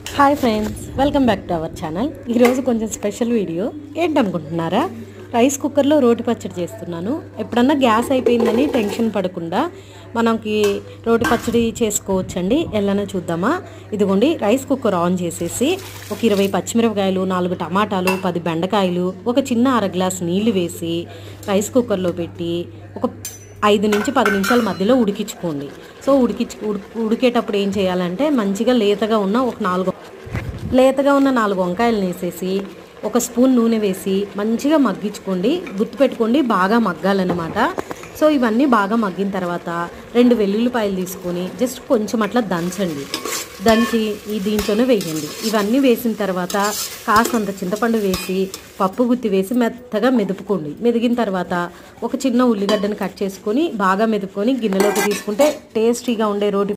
hi friends welcome back to our channel ఈరోజు కొంచెం special video ఏంటనుకుంటున్నారా rice కుక్కర్లో రోటి పచ్చడి చేస్తున్నాను ఎప్పుడన్నా గ్యాస్ అయిపోయిందని టెన్షన్ పడకుండా మనకి రోటి పచ్చడి చేసుకోవచ్చండి ఎలానో చూద్దామా ఇదిగోండి రైస్ కుక్కర్ ఆన్ చేసేసి ఒక ఇరవై పచ్చిమిరపకాయలు నాలుగు టమాటాలు పది బెండకాయలు ఒక చిన్న అర గ్లాస్ నీళ్లు వేసి రైస్ కుక్కర్లో పెట్టి ఒక ఐదు నుంచి పది నిమిషాల మధ్యలో ఉడికించుకోండి సో ఉడికించు ఉడి- ఉడికేటప్పుడు ఏం చేయాలంటే మంచిగా లేతగా ఉన్న ఒక నాలుగు లేతగా ఉన్న నాలుగు వంకాయలు వేసేసి ఒక స్పూన్ నూనె వేసి మంచిగా మగ్గించుకోండి గుర్తుపెట్టుకోండి బాగా మగ్గాలన్నమాట సో ఇవన్నీ బాగా మగ్గిన తర్వాత రెండు వెల్లుల్లిపాయలు తీసుకొని జస్ట్ కొంచెం అట్లా దంచండి దంచి ఈ దీంట్లోనే వేయండి ఇవన్నీ వేసిన తర్వాత కాసంత చింతపండు వేసి పప్పు గుత్తి వేసి మెత్తగా మెదుపుకోండి మెదిగిన తర్వాత ఒక చిన్న ఉల్లిగడ్డను కట్ చేసుకొని బాగా మెదుపుకొని గిన్నెలోకి తీసుకుంటే టేస్టీగా ఉండే రోటి